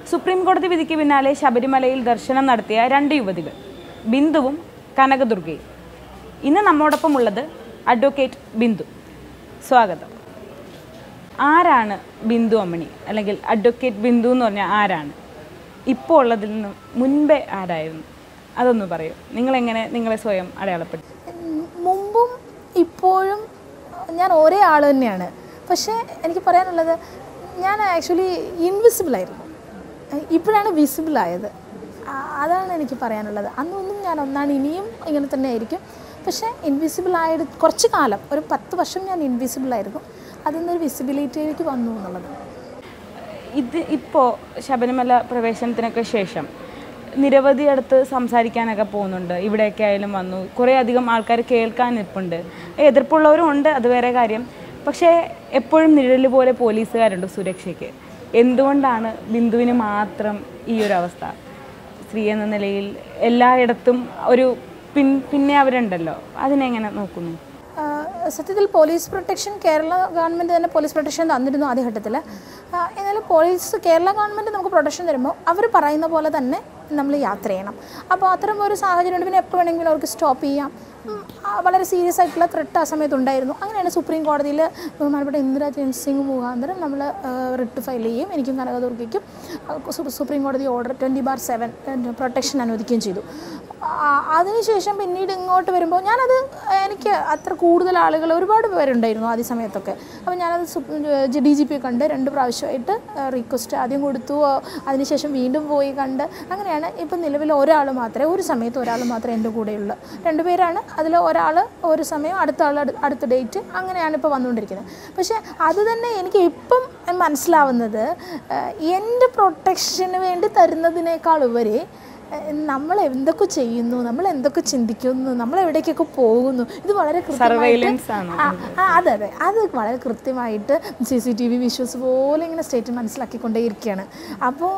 Supreme കോടതി വിധിക്ക് പിന്നാലെ ശബരിമലയിൽ ദർശനം നടത്തിയ രണ്ട് യുവതികൾ ബിന്ദുവും കനകദുർഗയും ഇന്ന് നമ്മോടൊപ്പം ഉള്ളത് അഡ്വക്കേറ്റ് ബിന്ദു സ്വാഗതം ആരാണ് ബിന്ദു അമ്മണി അല്ലെങ്കിൽ അഡ്വക്കേറ്റ് ബിന്ദു എന്ന് പറഞ്ഞാൽ ആരാണ് ഇപ്പോൾ ഉള്ളതിൽ നിന്ന് മുൻപേ ആരായിരുന്നു അതൊന്ന് പറയൂ നിങ്ങളെങ്ങനെ നിങ്ങളെ സ്വയം അടയാളപ്പെടുത്തി മുമ്പും ഇപ്പോഴും ഞാൻ ഒരേ ആൾ തന്നെയാണ് പക്ഷേ എനിക്ക് പറയാനുള്ളത് ഞാൻ ആക്ച്വലി ഇൻവിസിബിൾ ആയിരുന്നു ഇപ്പോഴാണ് വിസിബിൾ ആയത് ആ- അതാണ് എനിക്ക് പറയാനുള്ളത് അന്നൊന്നും ഞാൻ ഒന്നാണ് ഇനിയും ഇങ്ങനെ തന്നെ ആയിരിക്കും പക്ഷേ ഇൻവിസിബിൾ ആയത് കുറച്ച് കാലം ഒരു പത്ത് വർഷം ഞാൻ ഇൻവിസിബിൾ ആയിരുന്നു അതിൽ നിന്നൊരു വിസിബിലിറ്റിയിലേക്ക് വന്നു എന്നുള്ളത് ഇത് ഇപ്പോൾ ശബരിമല പ്രവേശനത്തിനൊക്കെ ശേഷം നിരവധി അടുത്ത് സംസാരിക്കാനൊക്കെ പോകുന്നുണ്ട് ഇവിടെയൊക്കെ ആയാലും വന്നു കുറേ അധികം ആൾക്കാർ കേൾക്കാൻ നിൽപ്പുണ്ട് എതിർപ്പുള്ളവരും ഉണ്ട് അത് വേറെ കാര്യം പക്ഷേ എപ്പോഴും നിഴല് പോലെ പോലീസുകാരുണ്ട് സുരക്ഷയ്ക്ക് എന്തുകൊണ്ടാണ് ബിന്ദുവിന് മാത്രം ഈ ഒരു അവസ്ഥ സ്ത്രീ എന്ന നിലയിൽ എല്ലായിടത്തും ഒരു പിൻ പിന്നെ അവരുണ്ടല്ലോ അതിനെങ്ങനെ നോക്കുന്നു ആഹ് സത്യത്തിൽ പോലീസ് പ്രൊട്ടക്ഷൻ കേരള ഗവൺമെൻറ് തന്നെ പോലീസ് പ്രൊട്ടക്ഷൻ തന്നിരുന്നു ആദ്യഘട്ടത്തിൽ എന്നാൽ പോലീസ് കേരള ഗവൺമെൻറ് നമുക്ക് പ്രൊട്ടക്ഷൻ തരുമ്പോൾ അവർ പറയുന്ന പോലെ തന്നെ നമ്മൾ യാത്ര ചെയ്യണം അപ്പോൾ അത്തരം ഒരു സാഹചര്യം ഉണ്ട് പിന്നെ എപ്പോൾ വേണമെങ്കിലും അവർക്ക് സ്റ്റോപ്പ് ചെയ്യാം ഉം, ആ, വളരെ സീരിയസ് ആയിട്ടുള്ള ത്രെട്ട് ആ സമയത്ത് ഉണ്ടായിരുന്നു അങ്ങനെയാണ് സുപ്രീം കോടതിയിൽ ബഹുമാനപ്പെട്ട ഇന്ദിരാ ജയന്ത് സിംഗ് മുഖാന്തരം നമ്മൾ റിട്ട് ഫയൽ ചെയ്യും എനിക്കും കനകദുർഗയ്ക്കും ആ, സു- സുപ്രീം കോടതി order twenty bar seven protection അനുവദിക്കുകയും ചെയ്തു ആ, അതിനുശേഷം പിന്നീട് ഇങ്ങോട്ട് വരുമ്പോൾ ഞാനത് എനിക്ക് അത്ര കൂടുതൽ ആളുകൾ ഒരുപാട് പേരുണ്ടായിരുന്നു ആദ്യ സമയത്തൊക്കെ അപ്പോൾ ഞാനത് ഡി ജി പി കണ്ട് രണ്ട് പ്രാവശ്യമായിട്ട് റിക്വസ്റ്റ് ആദ്യം കൊടുത്തു ആ, അതിനുശേഷം വീണ്ടും പോയി കണ്ട് അങ്ങനെയാണ് ഇപ്പം നിലവിൽ ഒരാൾ മാത്രമേ ഒരു സമയത്ത് ഒരാൾ മാത്രമേ എൻ്റെ കൂടെയുള്ളൂ രണ്ടുപേരാണ് അതിൽ ഒരാൾ ഒരു സമയം അടുത്ത ആൾ അടു- അടുത്ത ഡേറ്റ് അങ്ങനെയാണ് ഇപ്പോൾ വന്നുകൊണ്ടിരിക്കുന്നത് പക്ഷേ അത് തന്നെ എനിക്ക് ഇപ്പം മനസ്സിലാവുന്നത് ആ, എൻ്റെ പ്രൊട്ടക്ഷന് വേണ്ടി തരുന്നതിനേക്കാൾ ഉപരി ഏഹ് നമ്മൾ എന്തൊക്കെ ചെയ്യുന്നു നമ്മൾ എന്തൊക്കെ ചിന്തിക്കുന്നു നമ്മൾ എവിടേക്കൊക്കെ പോകുന്നു ഇത് വളരെ Surveillance ആണോ? ആ, ആ, അതെ അതെ അത് വളരെ കൃത്യമായിട്ട് C C T V visuals പോലെ ഇങ്ങനെ സ്റ്റേറ്റ് മനസ്സിലാക്കിക്കൊണ്ടേയിരിക്കുകയാണ് അപ്പോൾ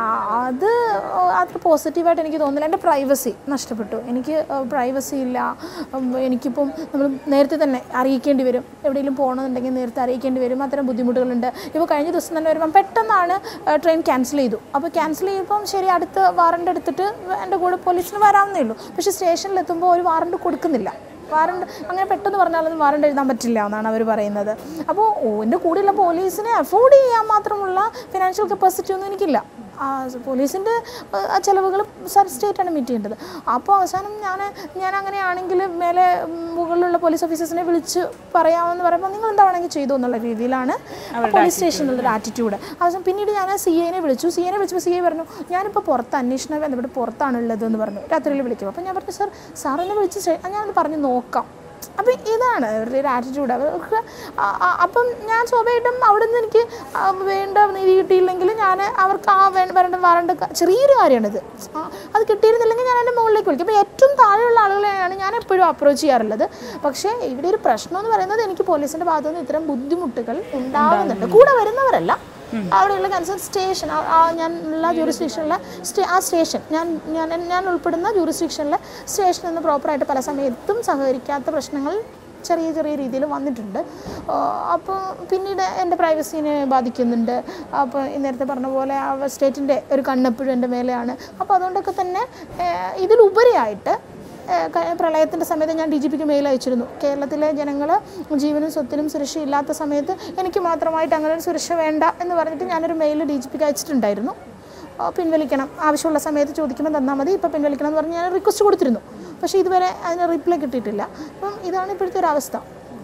അത് അത്ര പോസിറ്റീവായിട്ട് എനിക്ക് തോന്നുന്നില്ല എൻ്റെ പ്രൈവസി നഷ്ടപ്പെട്ടു എനിക്ക് പ്രൈവസി ഇല്ല ഉം, എനിക്കിപ്പം നമ്മൾ നേരത്തെ തന്നെ അറിയിക്കേണ്ടി വരും എവിടെയെങ്കിലും പോകണമെന്നുണ്ടെങ്കിൽ നേരത്തെ അറിയിക്കേണ്ടി വരും അത്തരം ബുദ്ധിമുട്ടുകളുണ്ട് ഇപ്പോൾ കഴിഞ്ഞ ദിവസം തന്നെ വരുമ്പം പെട്ടെന്നാണ് ട്രെയിൻ ക്യാൻസൽ ചെയ്തു അപ്പോൾ ക്യാൻസൽ ചെയ്യുമ്പം ശരി അടുത്ത് വാറണ്ട് എടുത്തിട്ട് എൻ്റെ കൂടെ പോലീസിന് വരാവുന്നേ ഉള്ളൂ പക്ഷേ സ്റ്റേഷനിൽ എത്തുമ്പോൾ ഒരു വാറണ്ട് കൊടുക്കുന്നില്ല വാറണ്ട് അങ്ങനെ പെട്ടെന്ന് പറഞ്ഞാലൊന്നും വാറണ്ട് എഴുതാൻ പറ്റില്ല എന്നാണ് അവർ പറയുന്നത് അപ്പോൾ എൻ്റെ കൂടെയുള്ള പോലീസിനെ അഫോർഡ് ചെയ്യാൻ മാത്രമുള്ള ഫിനാൻഷ്യൽ കപ്പാസിറ്റി ഒന്നും എനിക്കില്ല ആ, പോലീസിൻ്റെ ആ ചിലവുകൾ സ്റ്റേറ്റാണ് മീറ്റ് ചെയ്യേണ്ടത് അപ്പോൾ അവസാനം ഞാൻ ഞാൻ അങ്ങനെയാണെങ്കിൽ മേലെ ഉം, മുകളിലുള്ള പോലീസ് ഓഫീസേഴ്സിനെ വിളിച്ച് പറയാമെന്ന് പറയുമ്പോൾ നിങ്ങൾ എന്താ വേണമെങ്കിൽ ചെയ്തു എന്നുള്ള രീതിയിലാണ് പോലീസ് സ്റ്റേഷനിലുള്ള ആറ്റിറ്റ്യൂഡ് അവസാനം പിന്നീട് ഞാൻ സി ഐനെ വിളിച്ചു സി ഐനെ വിളിച്ചപ്പോൾ സി ഐ പറഞ്ഞു ഞാനിപ്പോൾ പുറത്ത് അന്വേഷണം ബന്ധപ്പെട്ട് പുറത്താണുള്ളത് എന്ന് പറഞ്ഞു രാത്രിയിൽ വിളിക്കും അപ്പോൾ ഞാൻ പറഞ്ഞു സാർ സാറിനെ വിളിച്ച് സ്റ്റേ- ഞാനത് പറഞ്ഞു നോക്കാം അപ്പം ഇതാണ് അവരുടെ ഒരു ആറ്റിറ്റ്യൂഡ് അവർക്ക് ആ- ആ- അപ്പം ഞാൻ സ്വാഭാവികമായിട്ടും അവിടെ നിന്ന് എനിക്ക് ആ വേണ്ട നീതി കിട്ടിയില്ലെങ്കിൽ ഞാൻ അവർക്ക് ആ വേ വരേണ്ട വരേണ്ട ക- ചെറിയൊരു കാര്യമാണിത് ആ, അത് കിട്ടിയിരുന്നില്ലെങ്കിൽ ഞാൻ എൻ്റെ മുകളിലേക്ക് വിളിക്കും അപ്പോൾ ഏറ്റവും താഴെയുള്ള ആളുകളെയാണ് ഞാൻ എപ്പോഴും അപ്രോച്ച് ചെയ്യാറുള്ളത് പക്ഷേ ഇവിടെ ഒരു പ്രശ്നം എന്ന് പറയുന്നത് എനിക്ക് പോലീസിൻ്റെ ഭാഗത്തു നിന്ന് ഇത്തരം ബുദ്ധിമുട്ടുകൾ ഉണ്ടാകുന്നുണ്ട് കൂടെ വരുന്നവരല്ല അവിടെയുള്ള കൺസേൺ സ്റ്റേഷൻ ഞാൻ ഉള്ള ജൂറിസ്ഡിക്ഷനിലെ സ്റ്റേ ആ സ്റ്റേഷൻ ഞാൻ ഞാൻ ഞാൻ ഉൾപ്പെടുന്ന ജൂറിസ്ഡിക്ഷനിലെ സ്റ്റേഷനിൽ നിന്ന് പ്രോപ്പറായിട്ട് പല സമയത്തും സഹകരിക്കാത്ത പ്രശ്നങ്ങൾ ചെറിയ ചെറിയ രീതിയിൽ വന്നിട്ടുണ്ട് അപ്പോൾ പിന്നീട് എൻ്റെ പ്രൈവസീനെ ബാധിക്കുന്നുണ്ട് അപ്പോൾ ഈ നേരത്തെ പറഞ്ഞ പോലെ ആ സ്റ്റേറ്റിൻ്റെ ഒരു കണ്ണെപ്പോഴും എൻ്റെ മേലെയാണ് അപ്പോൾ അതുകൊണ്ടൊക്കെ തന്നെ ഏഹ്, ഇതിലുപരിയായിട്ട് ഏഹ് ക- പ്രളയത്തിൻ്റെ സമയത്ത് ഞാൻ ഡി ജി പിക്ക് മെയിൽ അയച്ചിരുന്നു കേരളത്തിലെ ജനങ്ങൾ ജീവനും സ്വത്തിനും സുരക്ഷയില്ലാത്ത സമയത്ത് എനിക്ക് മാത്രമായിട്ട് അങ്ങനെ ഒരു സുരക്ഷ വേണ്ട എന്ന് പറഞ്ഞിട്ട് ഞാനൊരു മെയിൽ ഡി ജി പിക്ക് അയച്ചിട്ടുണ്ടായിരുന്നു ആ, പിൻവലിക്കണം ആവശ്യമുള്ള സമയത്ത് ചോദിക്കുമ്പോൾ തന്നാൽ മതി ഇപ്പോൾ പിൻവലിക്കണം എന്ന് പറഞ്ഞ് ഞാൻ റിക്വസ്റ്റ് കൊടുത്തിരുന്നു പക്ഷേ ഇതുവരെ അതിന് റിപ്ലൈ കിട്ടിയിട്ടില്ല അപ്പം ഇതാണ് ഇപ്പോഴത്തെ ഒരു അവസ്ഥ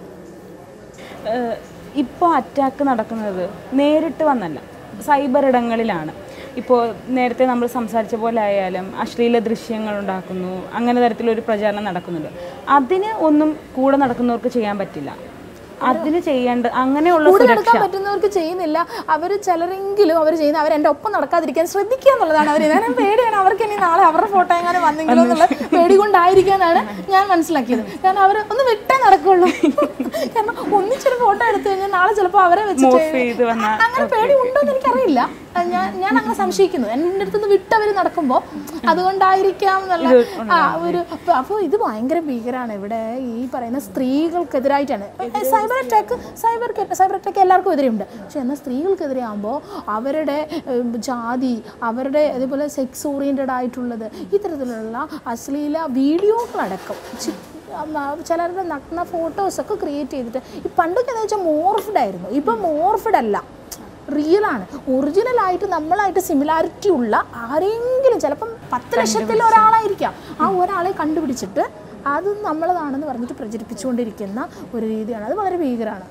ഇപ്പോൾ അറ്റാക്ക് നടക്കുന്നത് നേരിട്ട് വന്നല്ല സൈബർ ഇടങ്ങളിലാണ് ഇപ്പോൾ നേരത്തെ നമ്മൾ സംസാരിച്ച പോലെ ആയാലും അശ്ലീല ദൃശ്യങ്ങൾ ഉണ്ടാക്കുന്നു അങ്ങനെ തരത്തിലൊരു പ്രചാരണം നടക്കുന്നുണ്ട് അതിന് ഒന്നും കൂടെ നടക്കുന്നവർക്ക് ചെയ്യാൻ പറ്റില്ല അതിന് ചെയ്യേണ്ട അങ്ങനെയുള്ള കൂടെ സുരക്ഷ നടക്കാൻ പറ്റുന്നവർക്ക് ചെയ്യുന്നില്ല അവർ ചിലരെങ്കിലും അവർ ചെയ്യുന്ന അവർ എൻ്റെ ഒപ്പം നടക്കാതിരിക്കാൻ ശ്രദ്ധിക്കുക എന്നുള്ളതാണ് അവർ ഞാൻ പേടിയാണ് അവർക്ക് ഇനി നാളെ അവരുടെ ഫോട്ടോ എങ്ങനെ വന്നെങ്കിലോ എന്നുള്ള പേടി കൊണ്ടായിരിക്കാന്നാണ് ഞാൻ മനസ്സിലാക്കിയത് കാരണം അവർ ഒന്ന് വിട്ടേ നടക്കുള്ളൂ കാരണം ഒന്നിച്ചൊരു ഫോട്ടോ എടുത്തു കഴിഞ്ഞാൽ നാളെ ചിലപ്പോൾ അവരെ വെച്ചിട്ട് Morph ചെയ്ത് വന്ന- അങ്ങനെ പേടി ഉണ്ടോ എന്ന് എനിക്കറിയില്ല ആ, ഞാൻ ഞാൻ അങ്ങനെ സംശയിക്കുന്നു എൻ്റെ അടുത്ത് നിന്ന് വിട്ടവർ നടക്കുമ്പോൾ അതുകൊണ്ടായിരിക്കാം എന്നുള്ള ആ ഒരു അപ്പോൾ ഇത് ഭയങ്കര ഭീകരമാണ് ഇവിടെ ഈ പറയുന്ന സ്ത്രീകൾക്കെതിരായിട്ടാണ് cyber attack cyber cyber attack എല്ലാവർക്കും എതിരെയുണ്ട് പക്ഷെ എന്നാൽ സ്ത്രീകൾക്കെതിരെ ആകുമ്പോൾ അവരുടെ ഉം, ജാതി അവരുടെ അതേപോലെ സെക്സ് ഓറിയൻറ്റഡ് ആയിട്ടുള്ളത് ഇത്തരത്തിലുള്ള അശ്ലീല വീഡിയോകളടക്കം ചി- ഉം, ആ, ചിലരുടെ നഗ്ന ഫോട്ടോസൊക്കെ ക്രിയേറ്റ് ചെയ്തിട്ട് ഈ പണ്ടൊക്കെ എന്ന് വെച്ചാൽ മോർഫ്ഡ് ആയിരുന്നു ഇപ്പം മോർഫ്ഡ് അല്ല റിയൽ ആണ് ഒറിജിനൽ ആയിട്ട് നമ്മളായിട്ട് സിമിലാരിറ്റി ഉള്ള ആരെങ്കിലും ചിലപ്പം പത്ത് ലക്ഷത്തിൽ ഒരാളായിരിക്കാം ആ ഒരാളെ കണ്ടുപിടിച്ചിട്ട് അത് നമ്മളതാണെന്ന് പറഞ്ഞിട്ട് പ്രചരിപ്പിച്ചുകൊണ്ടിരിക്കുന്ന ഒരു രീതിയാണ് അത് വളരെ ഭീകരമാണ്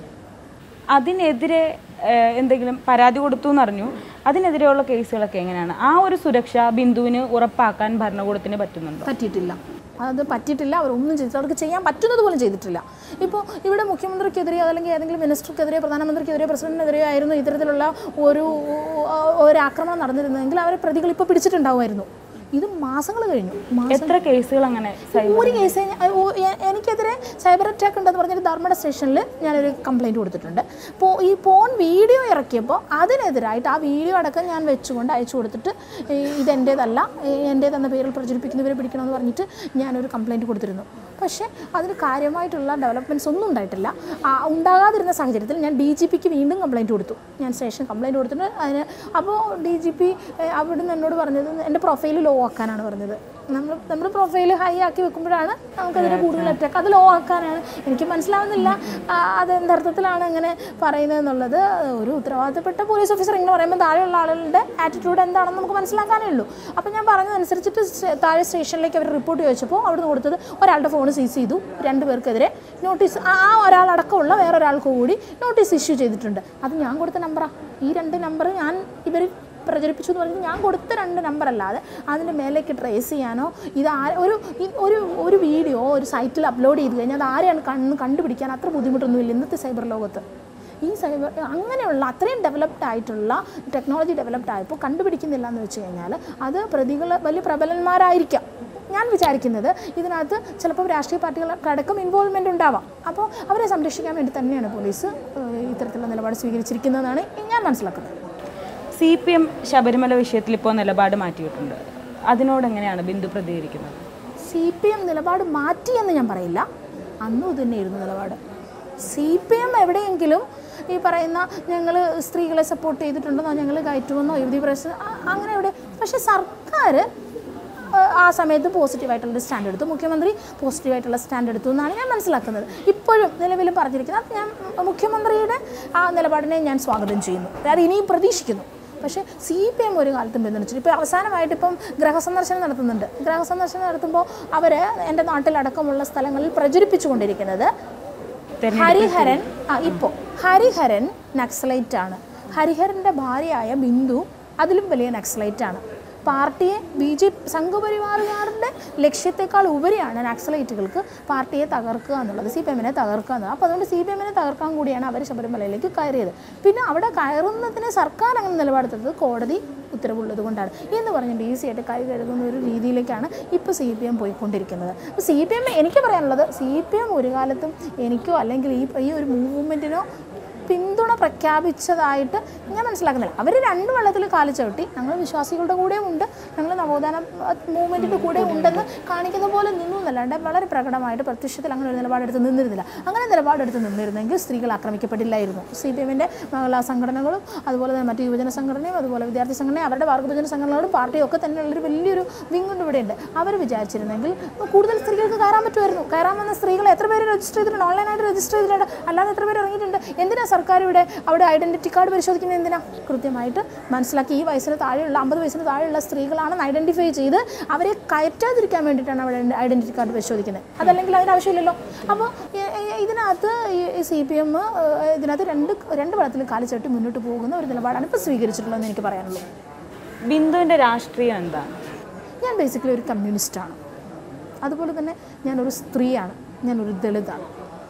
അതിനെതിരെ ഏഹ്, എന്തെങ്കിലും പരാതി കൊടുത്തു എന്നറിഞ്ഞു അതിനെതിരെയുള്ള കേസുകളൊക്കെ എങ്ങനെയാണ് ആ ഒരു സുരക്ഷ ബിന്ദുവിന് ഉറപ്പാക്കാൻ ഭരണകൂടത്തിന് പറ്റുന്നുണ്ടോ പറ്റിയിട്ടില്ല അത് പറ്റിയിട്ടില്ല അവരൊന്നും ചെയ്തിട്ടില്ല അവർക്ക് ചെയ്യാൻ പറ്റുന്നത് പോലും ചെയ്തിട്ടില്ല ഇപ്പോൾ ഇവിടെ മുഖ്യമന്ത്രിക്കെതിരെയോ അല്ലെങ്കിൽ ഏതെങ്കിലും മിനിസ്റ്റർക്കെതിരെയോ പ്രധാനമന്ത്രിക്കെതിരെയോ പ്രസിഡന്റിനെതിരെയോ ആയിരുന്നു ഇത്തരത്തിലുള്ള ഒരു ഒരു ആക്രമണം നടന്നിരുന്നതെങ്കിൽ അവരെ പ്രതികൾ ഇപ്പോൾ പിടിച്ചിട്ടുണ്ടാവുമായിരുന്നു ഇത് മാസങ്ങൾ കഴിഞ്ഞു മാ- എത്ര കേസുകൾ അങ്ങനെ സൈബർ ഒരു കേസ് ഞാൻ- ഓ- എ- എനിക്കെതിരെ സൈബർ അറ്റാക്ക് ഉണ്ടെന്ന് പറഞ്ഞിട്ട് ധർമ്മട സ്റ്റേഷനിൽ ഞാനൊരു കംപ്ലൈൻറ്റ് കൊടുത്തിട്ടുണ്ട് അപ്പോൾ ഈ പോൺ വീഡിയോ ഇറക്കിയപ്പോൾ അതിനെതിരായിട്ട് ആ വീഡിയോ അടക്കം ഞാൻ വെച്ചുകൊണ്ട് അയച്ചു കൊടുത്തിട്ട് ഈ ഇതെൻ്റേതല്ല എൻ്റേതെന്ന പേരിൽ പ്രചരിപ്പിക്കുന്നവരെ പിടിക്കണമെന്ന് പറഞ്ഞിട്ട് ഞാനൊരു കംപ്ലൈൻറ്റ് കൊടുത്തിരുന്നു പക്ഷേ അതിന് കാര്യമായിട്ടുള്ള ഡെവലപ്മെൻറ്റ്സ് ഒന്നും ഉണ്ടായിട്ടില്ല ആ, ഉണ്ടാകാതിരുന്ന സാഹചര്യത്തിൽ ഞാൻ ഡി ജി പിക്ക് വീണ്ടും കംപ്ലൈൻറ്റ് കൊടുത്തു ഞാൻ സ്റ്റേഷൻ കംപ്ലൈൻറ്റ് കൊടുത്തിട്ട് അതിന് അപ്പോൾ ഡി ജി പി അവിടുന്ന് എന്നോട് പറഞ്ഞത് എൻ്റെ പ്രൊഫൈൽ ലോ ആക്കാനാണ് പറഞ്ഞത് നമ്മൾ നമ്മുടെ പ്രൊഫൈൽ ഹൈ ആക്കി വെക്കുമ്പോഴാണ് നമുക്കതിനെ കൂടുതൽ അറ്റാക്ക് അത് ലോ ആക്കാനാണ് എനിക്ക് മനസ്സിലാവുന്നില്ല ആ, അത് എന്തർത്ഥത്തിലാണ് അങ്ങനെ പറയുന്നത് എന്നുള്ളത് ഒരു ഉത്തരവാദിത്തപ്പെട്ട പോലീസ് ഓഫീസർ ഇങ്ങനെ പറയുമ്പോൾ താഴെയുള്ള ആളുകളുടെ ആറ്റിറ്റ്യൂഡ് എന്താണെന്ന് നമുക്ക് മനസ്സിലാക്കാനേ ഉള്ളൂ അപ്പോൾ ഞാൻ പറഞ്ഞതനുസരിച്ചിട്ട് സ്റ്റേ- താഴെ സ്റ്റേഷനിലേക്ക് അവർ റിപ്പോർട്ട് ചോദിച്ചപ്പോൾ അവിടുന്ന് കൊടുത്തത് ഒരാളുടെ ഫോൺ സീസ് ചെയ്തു രണ്ട് പേർക്കെതിരെ നോട്ടീസ് ആ ആ ഒരാളടക്കമുള്ള വേറൊരാൾക്ക് കൂടി നോട്ടീസ് ഇഷ്യൂ ചെയ്തിട്ടുണ്ട് അത് ഞാൻ കൊടുത്ത നമ്പറാണ് ഈ രണ്ട് നമ്പർ ഞാൻ ഇവർ പ്രചരിപ്പിച്ചു എന്ന് പറഞ്ഞാൽ ഞാൻ കൊടുത്ത രണ്ട് നമ്പർ അല്ലാതെ അതിൻ്റെ മേലേക്ക് ട്രേസ് ചെയ്യാനോ ഇത് ആ ഒരു ഈ- ഒരു ഒരു വീഡിയോ ഒരു സൈറ്റിൽ അപ്ലോഡ് ചെയ്ത് കഴിഞ്ഞാൽ അത് ആരെയാണ് കണ്ണ് കണ്ടുപിടിക്കാൻ അത്ര ബുദ്ധിമുട്ടൊന്നുമില്ല ഇന്നത്തെ സൈബർ ലോകത്ത് ഈ സൈബർ അങ്ങനെയുള്ള അത്രയും ഡെവലപ്ഡ് ആയിട്ടുള്ള ടെക്നോളജി ഡെവലപ്ഡ് ആയപ്പോൾ കണ്ടുപിടിക്കുന്നില്ല എന്ന് വെച്ച് കഴിഞ്ഞാൽ അത് പ്രതികൾ വലിയ പ്രബലന്മാരായിരിക്കാം ഞാൻ വിചാരിക്കുന്നത് ഇതിനകത്ത് ചിലപ്പോൾ രാഷ്ട്രീയ പാർട്ടികൾക്ക് അടക്കം ഇൻവോൾവ്മെൻ്റ് ഉണ്ടാവാം അപ്പോൾ അവരെ സംരക്ഷിക്കാൻ വേണ്ടി തന്നെയാണ് പോലീസ് ഏഹ്, ഇത്തരത്തിലുള്ള നിലപാട് സ്വീകരിച്ചിരിക്കുന്നതെന്നാണ് ഞാൻ മനസ്സിലാക്കുന്നത് സി പി എം ശബരിമല വിഷയത്തിൽ ഇപ്പോൾ നിലപാട് മാറ്റിയിട്ടുണ്ട് അതിനോട് എങ്ങനെയാണ് ബിന്ദു പ്രതികരിക്കുന്നത് സി പി എം നിലപാട് മാറ്റിയെന്ന് ഞാൻ പറയില്ല അന്നും ഇത് തന്നെയായിരുന്നു നിലപാട് സി പി എം എവിടെയെങ്കിലും ഈ പറയുന്ന ഞങ്ങൾ സ്ത്രീകളെ സപ്പോർട്ട് ചെയ്തിട്ടുണ്ടെന്നോ ഞങ്ങൾ കയറ്റുമെന്നോ യുവതി പ്രസ് അ- അങ്ങനെ എവിടെ പക്ഷേ സർക്കാർ ആ സമയത്ത് പോസിറ്റീവായിട്ടുള്ള സ്റ്റാൻഡ് എടുത്തു മുഖ്യമന്ത്രി പോസിറ്റീവായിട്ടുള്ള സ്റ്റാൻഡ് എടുത്തു എന്നാണ് ഞാൻ മനസ്സിലാക്കുന്നത് ഇപ്പോഴും നിലവിലും പറഞ്ഞിരിക്കുന്നത് അത് ഞാൻ മുഖ്യമന്ത്രിയുടെ ആ നിലപാടിനെ ഞാൻ സ്വാഗതം ചെയ്യുന്നു അത് ഇനിയും പ്രതീക്ഷിക്കുന്നു പക്ഷേ സി പി എം ഒരു കാലത്തും പിന്തുണച്ചു ഇപ്പോൾ അവസാനമായിട്ട് ഇപ്പം ഗ്രഹസന്ദർശനം നടത്തുന്നുണ്ട് ഗ്രഹസന്ദർശനം നടത്തുമ്പോൾ അവർ എൻ്റെ നാട്ടിലടക്കമുള്ള സ്ഥലങ്ങളിൽ പ്രചരിപ്പിച്ചുകൊണ്ടിരിക്കുന്നത് ഹരിഹരൻ ആ ഇപ്പോൾ ഹരിഹരൻ നക്സലൈറ്റ് ആണ് ഹരിഹരൻ്റെ ഭാര്യയായ ബിന്ദു അതിലും വലിയ നക്സലൈറ്റ് ആണ് പാർട്ടിയെ ബി ജെ സംഘപരിവാറുകാരുടെ ലക്ഷ്യത്തെക്കാൾ ഉപരിയാണ് നക്സലൈറ്റുകൾക്ക് പാർട്ടിയെ തകർക്കുക എന്നുള്ളത് സി പി എമ്മിനെ തകർക്കുക എന്നുള്ളത് അപ്പോൾ അതുകൊണ്ട് സി പി എമ്മിനെ തകർക്കാൻ കൂടിയാണ് അവർ ശബരിമലയിലേക്ക് കയറിയത് പിന്നെ അവിടെ കയറുന്നതിന് സർക്കാർ അങ്ങനെ നിലപാടെടുത്തത് കോടതി ഉത്തരവുള്ളത് കൊണ്ടാണ് എന്ന് പറഞ്ഞിട്ട് ഈസി ആയിട്ട് കൈ കഴുകുന്ന ഒരു രീതിയിലേക്കാണ് ഇപ്പോൾ സി പി എം പോയിക്കൊണ്ടിരിക്കുന്നത് അപ്പോൾ സി പി എം എനിക്ക് പറയാനുള്ളത് സി പി എം ഒരു കാലത്തും എനിക്കോ അല്ലെങ്കിൽ ഈ ഈ ഒരു മൂവ്മെൻറ്റിനോ പിന്തുണ പ്രഖ്യാപിച്ചതായിട്ട് ഞാൻ മനസ്സിലാക്കുന്നില്ല അവർ രണ്ട് വെള്ളത്തിൽ കാല് ചവിട്ടി ഞങ്ങൾ വിശ്വാസികളുടെ കൂടെ ഉണ്ട് ഞങ്ങൾ നവോത്ഥാന മൂവ്മെൻറ്റിൻ്റെ കൂടെ ഉണ്ടെന്ന് കാണിക്കുന്ന പോലെ നിന്നു എന്നല്ലാണ്ട് വളരെ പ്രകടമായിട്ട് പ്രത്യക്ഷത്തിൽ അങ്ങനെ ഒരു നിലപാടെടുത്ത് നിന്നിരുന്നില്ല അങ്ങനെ നിലപാടെടുത്ത് നിന്നിരുന്നെങ്കിൽ സ്ത്രീകൾ ആക്രമിക്കപ്പെടില്ലായിരുന്നു സി പി എമ്മിൻ്റെ മഹിളാ സംഘടനകളും അതുപോലെ തന്നെ മറ്റ് യുവജന സംഘടനയും അതുപോലെ വിദ്യാർത്ഥി സംഘടനയും അവരുടെ വർഗ്ഗജന സംഘടനകളും പാർട്ടിയും ഒക്കെ തന്നെയുള്ളൊരു വലിയൊരു വിങ് ഉണ്ട് ഇവിടെയുണ്ട് അവർ വിചാരിച്ചിരുന്നെങ്കിൽ കൂടുതൽ സ്ത്രീകൾക്ക് കയറാൻ പറ്റുമായിരുന്നു കയറാൻ വന്ന സ്ത്രീകൾ എത്ര പേര് രജിസ്റ്റർ ചെയ്തിട്ടുണ്ട് ഓൺലൈനായിട്ട് രജിസ്റ്റർ ചെയ്തിട്ടുണ്ട് അല്ലാതെ എത്ര പേര് ഇറങ്ങിയിട്ടുണ്ട് എന്തിനാ സർക്കാർ ഇവിടെ അവിടെ ഐഡൻറ്റിറ്റി കാർഡ് പരിശോധിക്കുന്നത് എന്തിനാ കൃത്യമായിട്ട് മനസ്സിലാക്കി ഈ വയസ്സിന് താഴെയുള്ള അമ്പത് വയസ്സിന് താഴെയുള്ള സ്ത്രീകളാണെന്ന് ഐഡൻറ്റിഫൈ ചെയ്ത് അവരെ കയറ്റാതിരിക്കാൻ വേണ്ടിയിട്ടാണ് അവിടെ ഐഡൻറ്റിറ്റി കാർഡ് പരിശോധിക്കുന്നത് അതല്ലെങ്കിൽ അതിന് ആവശ്യമില്ലല്ലോ അപ്പോൾ ഇതിനകത്ത് ഈ സി പി എം ഇതിനകത്ത് രണ്ട് രണ്ട് വളത്തിൽ കാലി ചവിട്ടി മുന്നോട്ട് പോകുന്ന ഒരു നിലപാടാണ് ഇപ്പോൾ സ്വീകരിച്ചിട്ടുള്ളതെന്ന് എനിക്ക് പറയാനുള്ളൂ ബിന്ദുവിൻ്റെ രാഷ്ട്രീയം എന്താണ് ഞാൻ ബേസിക്കലി ഒരു കമ്മ്യൂണിസ്റ്റാണ് അതുപോലെ തന്നെ ഞാനൊരു സ്ത്രീയാണ് ഞാനൊരു ദളിതാണ്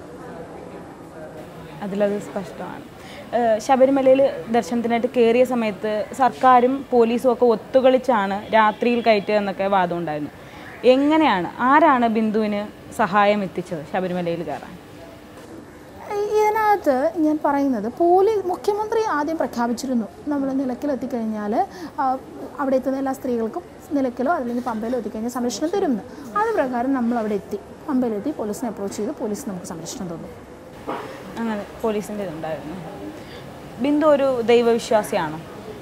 അതിലത് സ്പഷ്ടമാണ് ഏഹ് ശബരിമലയിൽ ദർശനത്തിനായിട്ട് കയറിയ സമയത്ത് സർക്കാരും പോലീസും ഒക്കെ ഒത്തുകളിച്ചാണ് രാത്രിയിൽ കയറ്റുക എന്നൊക്കെ വാദം ഉണ്ടായിരുന്നു എങ്ങനെയാണ് ആരാണ് ബിന്ദുവിന് സഹായം എത്തിച്ചത് ശബരിമലയിൽ കയറാൻ ഇതിനകത്ത് ഇതിനകത്ത് ഞാൻ പറയുന്നത് പോലീസ് മുഖ്യമന്ത്രി ആദ്യം പ്രഖ്യാപിച്ചിരുന്നു നമ്മൾ നിലയ്ക്കലെത്തിക്കഴിഞ്ഞാൽ ആ, അവിടെ എത്തുന്ന എല്ലാ സ്ത്രീകൾക്കും നിലയ്ക്കലോ അല്ലെങ്കിൽ പമ്പയിലോ എത്തിക്കഴിഞ്ഞാൽ സംരക്ഷണം തരുമെന്ന് അത് പ്രകാരം നമ്മൾ അവിടെ എത്തി പമ്പയിലെത്തി പോലീസിനെ അപ്രോച്ച് ചെയ്ത് പോലീസ് നമുക്ക് സംരക്ഷണം തന്നു അങ്ങനെ പോലീസിൻ്റെ ഇതുണ്ടായിരുന്നു ബിന്ദു ഒരു ദൈവവിശ്വാസിയാണോ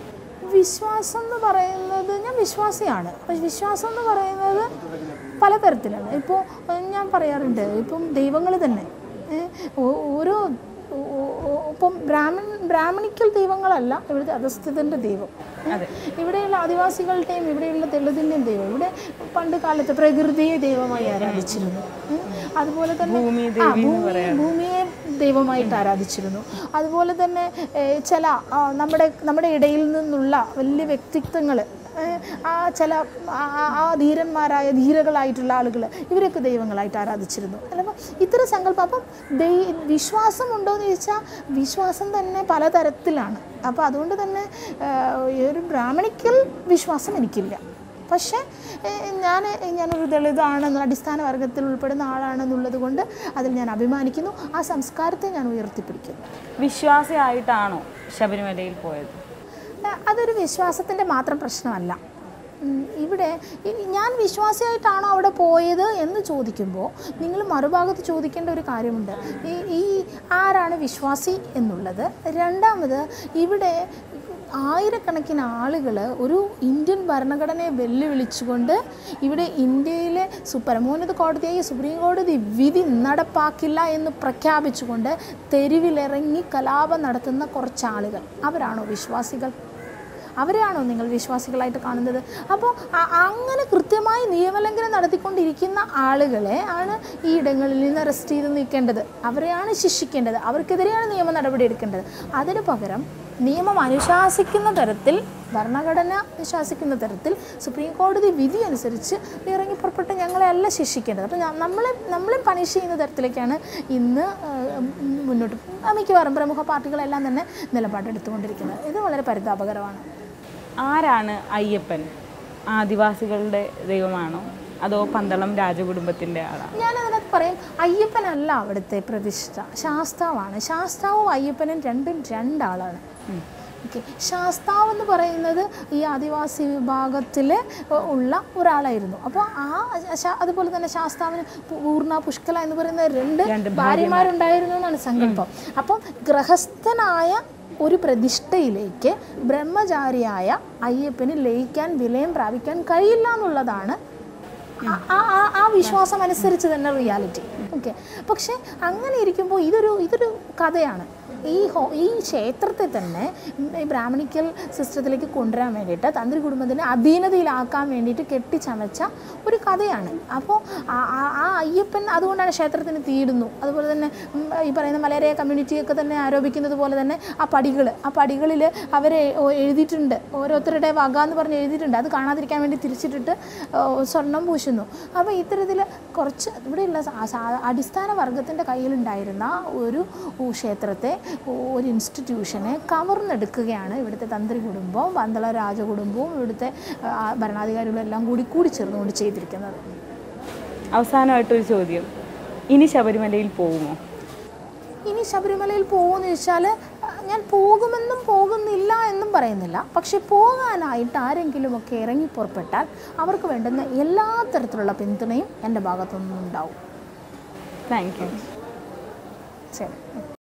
വിശ്വാസം എന്ന് പറയുന്നത് ഞാൻ വിശ്വാസിയാണ് പക്ഷെ വിശ്വാസം എന്ന് പറയുന്നത് പലതരത്തിലാണ് ഇപ്പോൾ ഏഹ്, ഞാൻ പറയാറുണ്ട് ഇപ്പം ദൈവങ്ങൾ തന്നെ ഏഹ്, ഓ- ഓരോ ഓ- ഓ- ഇപ്പം ബ്രാഹ്മൺ ബ്രാഹ്മണിക്കൽ ദൈവങ്ങളല്ല ഇവിടുത്തെ അധസ്ഥിതൻ്റെ ദൈവം അതെ. ഇവിടെയുള്ള ആദിവാസികളുടെയും ഇവിടെയുള്ള തെളിതിൻ്റെയും ദൈവം ഇവിടെ പണ്ട് കാലത്ത് പ്രകൃതിയെ ദൈവമായി ആരാധിച്ചിരുന്നു ഏഹ്, അതുപോലെ തന്നെ ഭൂമി ആ, ഭൂമി ഭൂമിയെ ദൈവമായിട്ട് ആരാധിച്ചിരുന്നു അതുപോലെ തന്നെ ഏഹ്, ചില ആ, നമ്മുടെ നമ്മുടെ ഇടയിൽ നിന്നുള്ള വലിയ വ്യക്തിത്വങ്ങൾ ആ ചില ആ- ആ- ആ ധീരന്മാരായ ധീരകളായിട്ടുള്ള ആളുകൾ ഇവരൊക്കെ ദൈവങ്ങളായിട്ട് ആരാധിച്ചിരുന്നു അല്ലപ്പോൾ ഇത്തരം സങ്കല്പം അപ്പം ദൈ വിശ്വാസമുണ്ടോ എന്ന് ചോദിച്ചാൽ വിശ്വാസം തന്നെ പലതരത്തിലാണ് അപ്പോൾ അതുകൊണ്ട് തന്നെ ഏഹ്, ഈ ഒരു ബ്രാഹ്മണിക്കൽ വിശ്വാസം എനിക്കില്ല പക്ഷേ ഏഹ്, ഞാൻ ഞാനൊരു ദളിതാണ് അടിസ്ഥാന വർഗത്തിൽ ഉൾപ്പെടുന്ന ആളാണെന്നുള്ളത് കൊണ്ട് അതിൽ ഞാൻ അഭിമാനിക്കുന്നു ആ സംസ്കാരത്തെ ഞാൻ ഉയർത്തിപ്പിടിക്കുന്നു വിശ്വാസിയായിട്ടാണോ ശബരിമലയിൽ പോയത് ഏഹ്, അതൊരു വിശ്വാസത്തിൻ്റെ മാത്രം പ്രശ്നമല്ല ഉം, ഇവിടെ ഈ- ഞാൻ വിശ്വാസിയായിട്ടാണോ അവിടെ പോയത് എന്ന് ചോദിക്കുമ്പോൾ നിങ്ങൾ മറുഭാഗത്ത് ചോദിക്കേണ്ട ഒരു കാര്യമുണ്ട് ഈ ഈ ആരാണ് വിശ്വാസി എന്നുള്ളത് രണ്ടാമത് ഇവിടെ ആയിരക്കണക്കിന് ആളുകൾ ഒരു ഇന്ത്യൻ ഭരണഘടനയെ വെല്ലുവിളിച്ചുകൊണ്ട് ഇവിടെ ഇന്ത്യയിലെ സു- പരമോന്നത കോടതിയായ സുപ്രീം കോടതി വിധി നടപ്പാക്കില്ല എന്ന് പ്രഖ്യാപിച്ചുകൊണ്ട് തെരുവിലിറങ്ങി കലാപം നടത്തുന്ന കുറച്ച് ആളുകൾ അവരാണോ വിശ്വാസികൾ അവരെയാണോ നിങ്ങൾ വിശ്വാസികളായിട്ട് കാണുന്നത് അപ്പോൾ അ- അങ്ങനെ കൃത്യമായി നിയമലംഘനം നടത്തിക്കൊണ്ടിരിക്കുന്ന ആളുകളെ ആണ് ഈ ഇടങ്ങളിൽ നിന്ന് അറസ്റ്റ് ചെയ്ത് നിൽക്കേണ്ടത് അവരെയാണ് ശിക്ഷിക്കേണ്ടത് അവർക്കെതിരെയാണ് നിയമ നടപടി എടുക്കേണ്ടത് അതിന് പകരം നിയമം അനുശാസിക്കുന്ന തരത്തിൽ ഭരണഘടന അനുശാസിക്കുന്ന തരത്തിൽ സുപ്രീം കോടതി വിധി അനുസരിച്ച് ഇറങ്ങി പുറപ്പെട്ട് ഞങ്ങളെ അല്ല ശിക്ഷിക്കേണ്ടത് അപ്പോൾ ഞ- നമ്മളെ നമ്മളെ പണിഷ് ചെയ്യുന്ന തരത്തിലേക്കാണ് ഇന്ന് ഏഹ്, മുന്നോട്ട് മിക്കവാറും പ്രമുഖ പാർട്ടികളെല്ലാം തന്നെ നിലപാടെടുത്തുകൊണ്ടിരിക്കുന്നത് ഇത് വളരെ പരിതാപകരമാണ് ആരാണ് അയ്യപ്പൻ ആദിവാസികളുടെ ദൈവമാണോ അതോ പന്തളം രാജകുടുംബത്തിൻ്റെ ആളാണോ ഞാനതിനകത്ത് പറയും അയ്യപ്പനല്ല അവിടുത്തെ പ്രതിഷ്ഠ ശാസ്താവാണ് ശാസ്താവും അയ്യപ്പനും രണ്ടും രണ്ടാളാണ് ഓക്കെ ശാസ്താവ് എന്ന് പറയുന്നത് ഈ ആദിവാസി വിഭാഗത്തിൽ ഉള്ള ഒരാളായിരുന്നു അപ്പോൾ ആ ശാ- അതുപോലെ തന്നെ ശാസ്താവിന് പൂർണ്ണ പുഷ്കല എന്ന് പറയുന്ന രണ്ട് രണ്ട് ഭാര്യമാരുണ്ടായിരുന്നു എന്നാണ് സങ്കല്പം അപ്പം ഗ്രഹസ്ഥനായ ഒരു പ്രതിഷ്ഠയിലേക്ക് ബ്രഹ്മചാരിയായ അയ്യപ്പന് ലയിക്കാൻ വിലയം പ്രാപിക്കാൻ കഴിയില്ല എന്നുള്ളതാണ് ആ- ആ- ആ- ആ വിശ്വാസം അനുസരിച്ച് തന്നെ റിയാലിറ്റി ഓക്കെ പക്ഷെ അങ്ങനെ ഇരിക്കുമ്പോൾ ഇതൊരു ഇതൊരു കഥയാണ് ഈ ഹോ ഈ ക്ഷേത്രത്തെ തന്നെ ഈ ബ്രാഹ്മണിക്കൽ സിസ്റ്റത്തിലേക്ക് കൊണ്ടുവരാൻ വേണ്ടിയിട്ട് തന്ത്രി കുടുംബത്തിനെ അധീനതയിലാക്കാൻ വേണ്ടിയിട്ട് കെട്ടിച്ചമച്ച ഒരു കഥയാണ് അപ്പോൾ ആ- ആ- ആ അയ്യപ്പൻ അതുകൊണ്ടാണ് ക്ഷേത്രത്തിന് തീടുന്നു അതുപോലെ തന്നെ ഉം, ഈ പറയുന്ന മലയാളിയ കമ്മ്യൂണിറ്റിയൊക്കെ തന്നെ ആരോപിക്കുന്നത് പോലെ തന്നെ ആ പടികൾ ആ പടികളിൽ അവർ എഴുതിയിട്ടുണ്ട് ഓരോരുത്തരുടെ വക എന്ന് പറഞ്ഞ് എഴുതിയിട്ടുണ്ട് അത് കാണാതിരിക്കാൻ വേണ്ടി തിരിച്ചിട്ടിട്ട് ഓ, സ്വർണം പൂശുന്നു അപ്പോൾ ഇത്തരത്തിൽ കുറച്ച് ഇവിടെയുള്ള സാ- സാ- അടിസ്ഥാന വർഗത്തിൻ്റെ കയ്യിലുണ്ടായിരുന്ന ഒരു ക്ഷേത്രത്തെ ഒരു ഇൻസ്റ്റിറ്റ്യൂഷനെ കവർന്നെടുക്കുകയാണ് ഇവിടുത്തെ തന്ത്രി കുടുംബവും പന്തള രാജകുടുംബവും ഇവിടുത്തെ ആ, ഭരണാധികാരികളും എല്ലാം കൂടി കൂടി ചേർന്നുകൊണ്ട് ചെയ്തിരിക്കുന്നത് അവസാനമായിട്ടൊരു ചോദ്യം ഇനി ശബരിമലയിൽ പോകുമോ ഇനി ശബരിമലയിൽ പോകുമെന്ന് ചോദിച്ചാൽ ഞാൻ പോകുമെന്നും പോകുന്നില്ല എന്നും പറയുന്നില്ല പക്ഷെ പോകാനായിട്ട് ആരെങ്കിലുമൊക്കെ ഇറങ്ങി പുറപ്പെട്ടാൽ അവർക്ക് വേണ്ടുന്ന എല്ലാ തരത്തിലുള്ള പിന്തുണയും എൻ്റെ ഭാഗത്തുനിന്നും ഉണ്ടാവും താങ്ക് യു ശരി